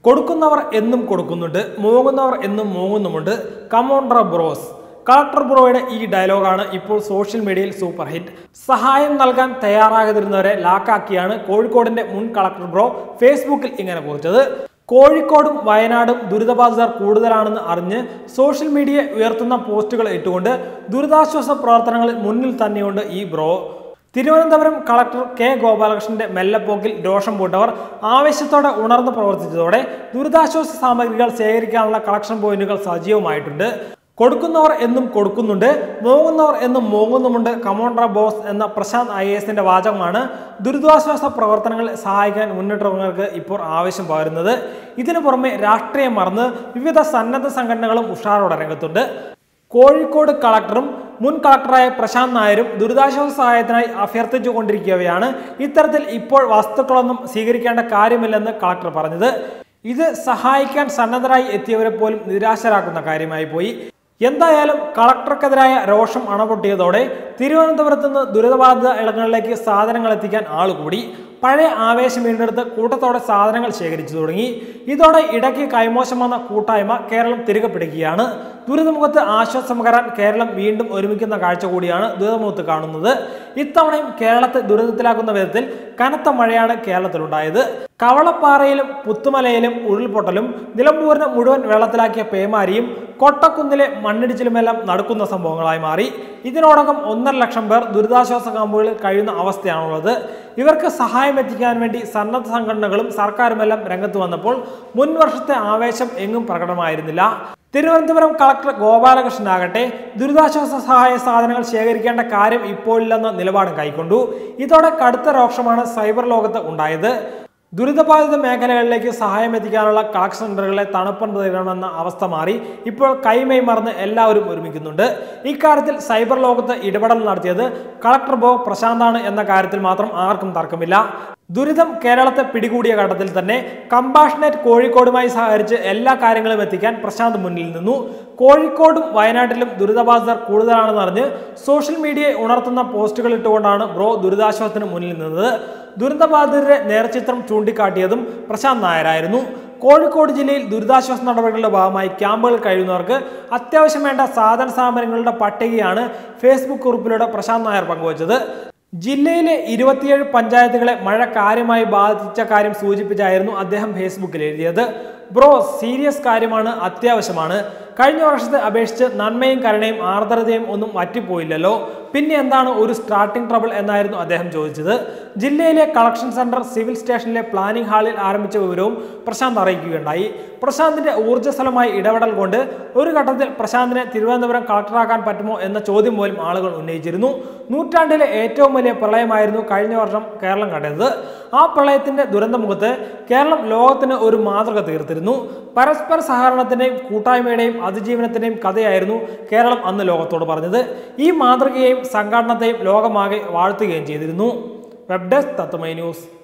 കൊടുക്കുന്നവർ എന്നും കൊടുക്കുന്നുണ്ട് മൂങ്ങുന്നവർ എന്നും മൂങ്ങുന്നുമുണ്ട് കമോണ്ട്ര ബ്രോസ് കളക്ടർ ബ്രോയുടെ ഈ ഡയലോഗാണ് ഇപ്പോൾ സോഷ്യൽ മീഡിയയിൽ സൂപ്പർ ഹിറ്റ് സഹായം നൽകാൻ തയ്യാറാകാതിരുന്നവരെ ലാക്കാക്കിയാണ് കോഴിക്കോടിന്റെ മുൻ കളക്ടർ ബ്രോ ഫേസ്ബുക്കിൽ ഇങ്ങനെ കുറിച്ചത് കോഴിക്കോടും വയനാടും ദുരിതബാധിതർ കൂടുതലാണെന്ന് അറിഞ്ഞ് സോഷ്യൽ മീഡിയ ഉയർത്തുന്ന പോസ്റ്റുകൾ ഇട്ടുകൊണ്ട് ദുരിതാശ്വാസ പ്രവർത്തനങ്ങളിൽ മുന്നിൽ തന്നെയുണ്ട് ഈ ബ്രോ തിരുവനന്തപുരം കളക്ടർ കെ ഗോപാലകൃഷ്ണന്റെ മെല്ലപ്പോക്കിൽ രോഷം പൂട്ടവർ ആവേശത്തോടെ ഉണർന്നു പ്രവർത്തിച്ചതോടെ ദുരിതാശ്വാസ സാമഗ്രികൾ ശേഖരിക്കാനുള്ള കളക്ഷൻ പോയിന്റുകൾ സജീവമായിട്ടുണ്ട് കൊടുക്കുന്നവർ എന്നും കൊടുക്കുന്നുണ്ട് മോങ്ങുന്നവർ എന്നും മോങ്ങുന്നുമുണ്ട് കമോണ്ട്ര ബോസ് എന്ന പ്രശാന്ത് ഐ എസിന്റെ വാചകമാണ് ദുരിതാശ്വാസ പ്രവർത്തനങ്ങളിൽ സഹായിക്കാൻ മുന്നിട്ടിറങ്ങുന്നവർക്ക് ഇപ്പോൾ ആവശ്യം പകരുന്നത് ഇതിനു പുറമെ രാഷ്ട്രീയം മറന്ന് വിവിധ സന്നദ്ധ സംഘടനകളും ഉഷാറോടെ രംഗത്തുണ്ട് കോഴിക്കോട് കളക്ടറും മുൻ കളക്ടറായ പ്രശാന്ത് നായരും ദുരിതാശ്വാസ സഹായത്തിനായി അഭ്യർത്ഥിച്ചു കൊണ്ടിരിക്കുകയാണ് ഇത്തരത്തിൽ ഇപ്പോൾ വസ്തുക്കളൊന്നും സ്വീകരിക്കേണ്ട കാര്യമില്ലെന്ന് കളക്ടർ പറഞ്ഞത് ഇത് സഹായിക്കാൻ സന്നദ്ധരായി എത്തിയവരെ പോലും നിരാശരാക്കുന്ന കാര്യമായി പോയി എന്തായാലും കളക്ടർക്കെതിരായ രോഷം അണപൊട്ടിയതോടെ തിരുവനന്തപുരത്ത് നിന്ന് ദുരിതബാധിത ഇടങ്ങളിലേക്ക് സാധനങ്ങൾ എത്തിക്കാൻ ആൾ കൂടി പഴയ ആവേശം വീണ്ടെടുത്ത് കൂട്ടത്തോടെ സാധനങ്ങൾ ശേഖരിച്ചു തുടങ്ങി ഇതോടെ ഇടയ്ക്ക് കൈമോശം വന്ന കൂട്ടായ്മ കേരളം തിരികെ പിടിക്കുകയാണ് ദുരിതമുഖത്ത് ആശ്വാസം പകരാൻ കേരളം വീണ്ടും ഒരുമിക്കുന്ന കാഴ്ച കൂടിയാണ് ദുരിതമുഖത്ത് കാണുന്നത് ഇത്തവണയും കേരളത്തെ ദുരിതത്തിലാക്കുന്ന വിധത്തിൽ കനത്ത മഴയാണ് കേരളത്തിലുണ്ടായത് കവളപ്പാറയിലും പുത്തുമലയിലും ഉരുൾപൊട്ടലും നിലമ്പൂരിനെ മുഴുവൻ വെള്ളത്തിലാക്കിയ പേമാരിയും കൊട്ടക്കുന്നിലെ മണ്ണിടിച്ചിലുമെല്ലാം നടക്കുന്ന സംഭവങ്ങളായി മാറി ഇതിനോടകം ഒന്നര ലക്ഷം പേർ ദുരിതാശ്വാസ ക്യാമ്പുകളിൽ കഴിയുന്ന അവസ്ഥയാണുള്ളത് ഇവർക്ക് സഹായം എത്തിക്കാൻ വേണ്ടി സന്നദ്ധ സംഘടനകളും സർക്കാരുമെല്ലാം രംഗത്ത് വന്നപ്പോൾ മുൻ വർഷത്തെ ആവേശം എങ്ങും പ്രകടമായിരുന്നില്ല തിരുവനന്തപുരം കളക്ടർ ഗോപാലകൃഷ്ണനാകട്ടെ ദുരിതാശ്വാസ സഹായ സാധനങ്ങൾ ശേഖരിക്കേണ്ട കാര്യം ഇപ്പോഴില്ലെന്ന നിലപാട് കൈക്കൊണ്ടു ഇതോടെ കടുത്ത രോക്ഷമാണ് സൈബർ ലോകത്ത് ഉണ്ടായത് ദുരിതബാധിത മേഖലകളിലേക്ക് സഹായം എത്തിക്കാനുള്ള കളക്ഷൻ സെന്ററുകളെ തണുപ്പം തരണമെന്ന അവസ്ഥ മാറി ഇപ്പോൾ കൈമൈ മറന്ന് എല്ലാവരും ഒരുമിക്കുന്നുണ്ട് ഇക്കാര്യത്തിൽ സൈബർ ലോകത്ത് ഇടപെടൽ നടത്തിയത് കളക്ടർ ബോ പ്രശാന്താണ് എന്ന കാര്യത്തിൽ മാത്രം ആർക്കും തർക്കമില്ല ദുരിതം കേരളത്തെ പിടികൂടിയ ഘട്ടത്തിൽ തന്നെ കമ്പാഷനേറ്റ് കോഴിക്കോടുമായി സഹകരിച്ച് എല്ലാ കാര്യങ്ങളും എത്തിക്കാൻ പ്രശാന്ത് മുന്നിൽ നിന്നു കോഴിക്കോടും വയനാട്ടിലും ദുരിതബാധിതർ കൂടുതലാണെന്ന് അറിഞ്ഞ് സോഷ്യൽ മീഡിയയെ ഉണർത്തുന്ന പോസ്റ്റുകൾ ഇട്ടുകൊണ്ടാണ് ബ്രോ ദുരിതാശ്വാസത്തിന് മുന്നിൽ നിന്നത് ദുരന്തബാധിതരുടെ നേർചിത്രം ചൂണ്ടിക്കാട്ടിയതും പ്രശാന്ത് നായരായിരുന്നു കോഴിക്കോട് ജില്ലയിൽ ദുരിതാശ്വാസ നടപടികളുടെ ഭാഗമായി ക്യാമ്പുകളിൽ കഴിയുന്നവർക്ക് അത്യാവശ്യം വേണ്ട സാധന സാമഗ്രികളുടെ പട്ടികയാണ് ഫേസ്ബുക്ക് കുറിപ്പിലൂടെ പ്രശാന്ത് നായർ പങ്കുവച്ചത് ജില്ലയിലെ ഇരുപത്തിയേഴ് പഞ്ചായത്തുകളെ മഴ കാര്യമായി ബാധിച്ച കാര്യം സൂചിപ്പിച്ചായിരുന്നു അദ്ദേഹം ഫേസ്ബുക്കിൽ എഴുതിയത് ബ്രോ സീരിയസ് കാര്യമാണ് അത്യാവശ്യമാണ് കഴിഞ്ഞ വർഷത്തെ അപേക്ഷിച്ച് നന്മയും കരുണയും ആർദ്രതയും ഒന്നും വറ്റിപ്പോയില്ലല്ലോ പിന്നെ എന്താണ് ഒരു സ്റ്റാർട്ടിംഗ് ട്രബിൾ എന്നായിരുന്നു അദ്ദേഹം ചോദിച്ചത് ജില്ലയിലെ കളക്ഷൻ സെന്റർ സിവിൽ സ്റ്റേഷനിലെ പ്ലാനിംഗ് ഹാളിൽ ആരംഭിച്ച വിവരവും പ്രശാന്ത് അറിയിക്കുകയുണ്ടായി പ്രശാന്തിന്റെ ഊർജ്ജസ്വലമായ ഇടപെടൽ കൊണ്ട് ഒരു ഘട്ടത്തിൽ പ്രശാന്തിനെ തിരുവനന്തപുരം കളക്ടറാക്കാൻ പറ്റുമോ എന്ന ചോദ്യം പോലും ആളുകൾ ഉന്നയിച്ചിരുന്നു നൂറ്റാണ്ടിലെ ഏറ്റവും വലിയ പ്രളയമായിരുന്നു കഴിഞ്ഞ വർഷം കേരളം കണ്ടത് ആ പ്രളയത്തിന്റെ ദുരന്തമുഖത്ത് കേരളം ലോകത്തിന് ഒരു മാതൃക തീർത്തിരുന്നു പരസ്പര സഹകരണത്തിന്റെയും കൂട്ടായ്മയുടെയും അതിജീവനത്തിന്റെയും കഥയായിരുന്നു കേരളം അന്ന് ലോകത്തോട് പറഞ്ഞത് ഈ മാതൃകയെയും സംഘാടനത്തെയും ലോകമാകെ വാഴ്ത്തുകയും ചെയ്തിരുന്നു വെബ് ഡെസ്ക് തത്വമൈ ന്യൂസ്